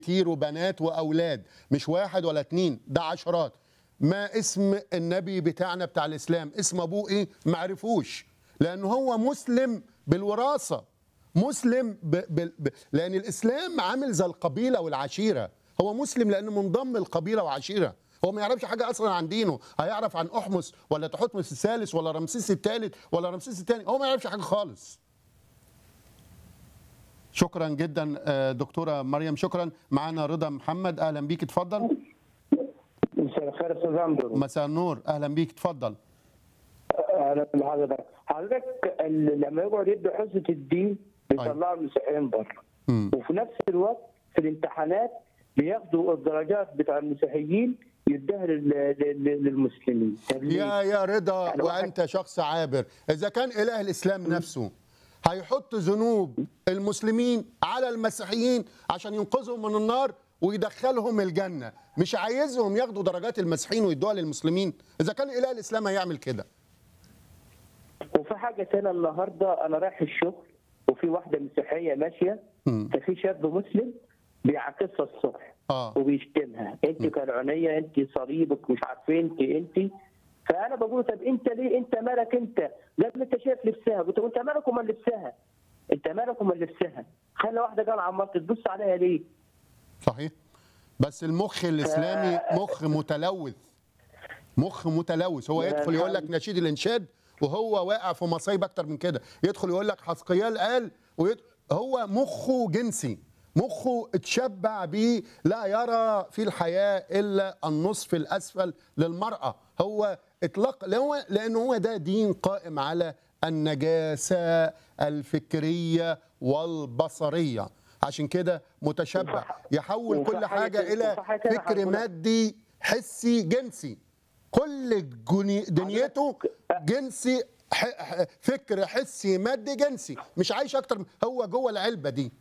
كتير وبنات واولاد مش واحد ولا اتنين ده عشرات ما اسم النبي بتاعنا بتاع الاسلام اسم ابوه ايه ما عرفوش لانه هو مسلم بالوراثه مسلم ب... ب... ب... لان الاسلام عامل زي القبيله والعشيره هو مسلم لانه منضم القبيله وعشيره هو ما يعرفش حاجه اصلا عن دينه هيعرف عن احمس ولا تحتمس الثالث ولا رمسيس الثالث ولا رمسيس الثاني هو ما يعرفش حاجه خالص شكرا جدا آه، دكتوره مريم شكرا معانا رضا محمد اهلا بيك اتفضل مساء الخير استاذ اندرو مساء النور اهلا بيك اتفضل اهلا بحضرتك حضرتك ال- لما يقعد يدوا حصه الدين بيطلعوا المسيحيين بره مم. وفي نفس الوقت في الامتحانات بياخدوا الدرجات بتاع المسيحيين يديها لل- لل- للمسلمين طب ليه؟ يا يا رضا يعني واحد- وانت شخص عابر اذا كان اله الاسلام نفسه هيحط ذنوب المسلمين على المسيحيين عشان ينقذهم من النار ويدخلهم الجنه مش عايزهم ياخدوا درجات المسيحيين ويدوها للمسلمين اذا كان اله الاسلام هيعمل كده وفي حاجه ثانيه النهارده انا رايح الشغل وفي واحده مسيحيه ماشيه مم. ففي شاب مسلم بيعاكسها الصبح اه وبيشتمها انت كالعنيه انت صليبك مش عارفه انت انت فانا بقول طب انت ليه انت مالك انت قال انت شايف لبسها قلت له انت مالك ومال لبسها انت مالك ومال لبسها خلي واحده قال عمال تبص عليها ليه صحيح بس المخ الاسلامي مخ متلوث مخ متلوث هو يا يدخل يقول لك الحمد. نشيد الانشاد وهو واقع في مصايب اكتر من كده يدخل يقول لك حسقيال قال ويد... هو مخه جنسي مخه اتشبع بيه لا يرى في الحياه الا النصف الاسفل للمراه هو اطلاق لأنه لانه هو ده دين قائم على النجاسه الفكريه والبصريه عشان كده متشبع وفي- يحول وفي كل حاجة حاجه تانية- الى وفي حاجة تانية فكر هقولها. مادي حسي جنسي كل جني دنيته جنسي ح... ح... فكر حسي مادي جنسي مش عايش اكتر من- هو جوه العلبه دي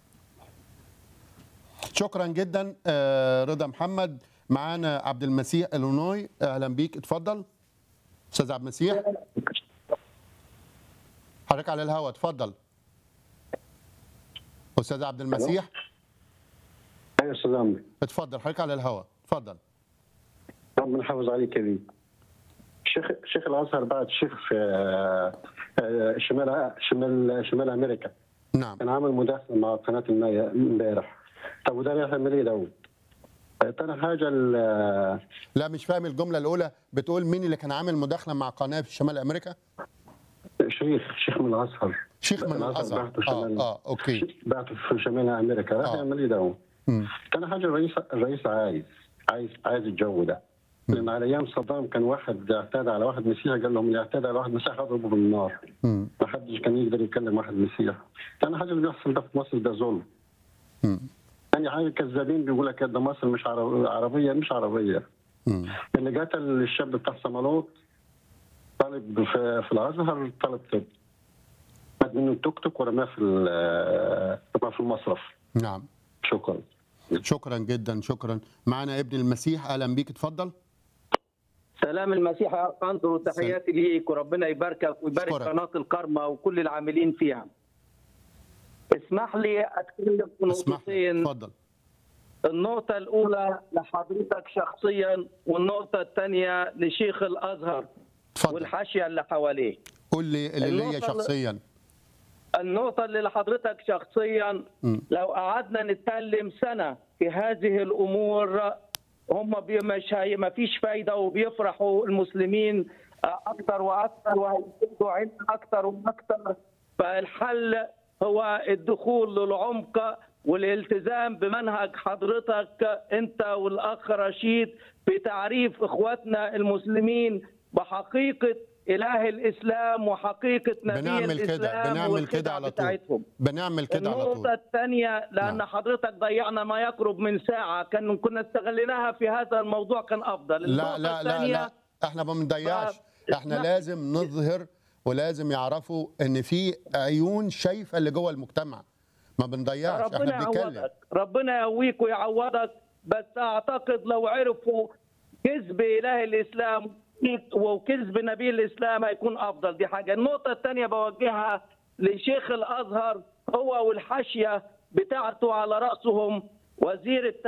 شكرا جدا آه، رضا محمد معانا عبد المسيح الونوي اهلا بيك اتفضل استاذ عبد المسيح حضرتك على الهواء اتفضل استاذ عبد المسيح ايوه استاذ عمرو اتفضل حضرتك على الهواء اتفضل ربنا يحافظ عليك يا بيه شيخ شيخ الازهر بعد شيخ في آه، آه، شمال شمال شمال امريكا نعم كان عامل مداخله مع قناه الماء امبارح طب وده يعمل ايه دوت؟ آه، تاني حاجه ال- لا مش فاهم الجمله الاولى بتقول مين اللي كان عامل مداخله مع قناه في شمال امريكا شيخ شيخ من الازهر شيخ من الازهر بعته اه شمال اه اوكي بعته في شمال امريكا راح آه. يعمل ايه دوت؟ مم. تاني حاجه الرئيس الرئيس عايز عايز عايز الجو ده لان على ايام صدام كان واحد اعتدى على واحد مسيحي قال لهم اللي اعتدى على واحد مسيحي اضربه بالنار مم. ما حدش كان يقدر يكلم واحد مسيحي تاني حاجه اللي بيحصل ده في مصر ده ظلم مم. تاني حاجه كذابين بيقول لك ده مصر مش عرب- عربيه مش عربيه مم. اللي قتل الشاب بتاع صمالوط طالب في, في الازهر طالب طب خد منه التوك توك ورماه في ال- رماه في المصرف نعم شكرا شكرا جدا شكرا معانا ابن المسيح اهلا بيك اتفضل سلام المسيح يا أخ أنصر وتحياتي ليك وربنا يباركك ويبارك أشكرك. قناة الكرمة وكل العاملين فيها. اسمح لي أتكلم في اسمح لي نقطتين، اتفضل النقطة الأولى لحضرتك شخصيا والنقطة الثانية لشيخ الأزهر اتفضل والحاشية اللي حواليه. قول لي اللي ليا النقطة اللي- شخصيا النقطة اللي لحضرتك شخصيا مم. لو قعدنا نتكلم سنة في هذه الأمور هم بي مش هي ما فيش فايدة وبيفرحوا المسلمين أكثر وأكثر وهيزيدوا علم أكثر وأكثر فالحل هو الدخول للعمق والالتزام بمنهج حضرتك أنت والأخ رشيد في تعريف إخواتنا المسلمين بحقيقة إله الإسلام وحقيقة نبي بنعمل كده الإسلام بنعمل كده والخدع على طول بتاعتهم. بنعمل كده على النقطة طول الثانية لأن نعم. نعم. حضرتك ضيعنا ما يقرب من ساعة كان كنا استغليناها في هذا الموضوع كان أفضل لا النقطة لا لا الثانية لا احنا ما بنضيعش ف- احنا اسمح- لازم نظهر ولازم يعرفوا ان في عيون شايفه اللي جوه المجتمع ما بنضيعش ربنا احنا بنتكلم يعوضك ربنا يقويك ويعوضك بس أعتقد لو عرفوا كذب إله الإسلام وكذب نبي الإسلام هيكون أفضل دي حاجة النقطة الثانية بوجهها لشيخ الأزهر هو والحاشية بتاعته على رأسهم وزير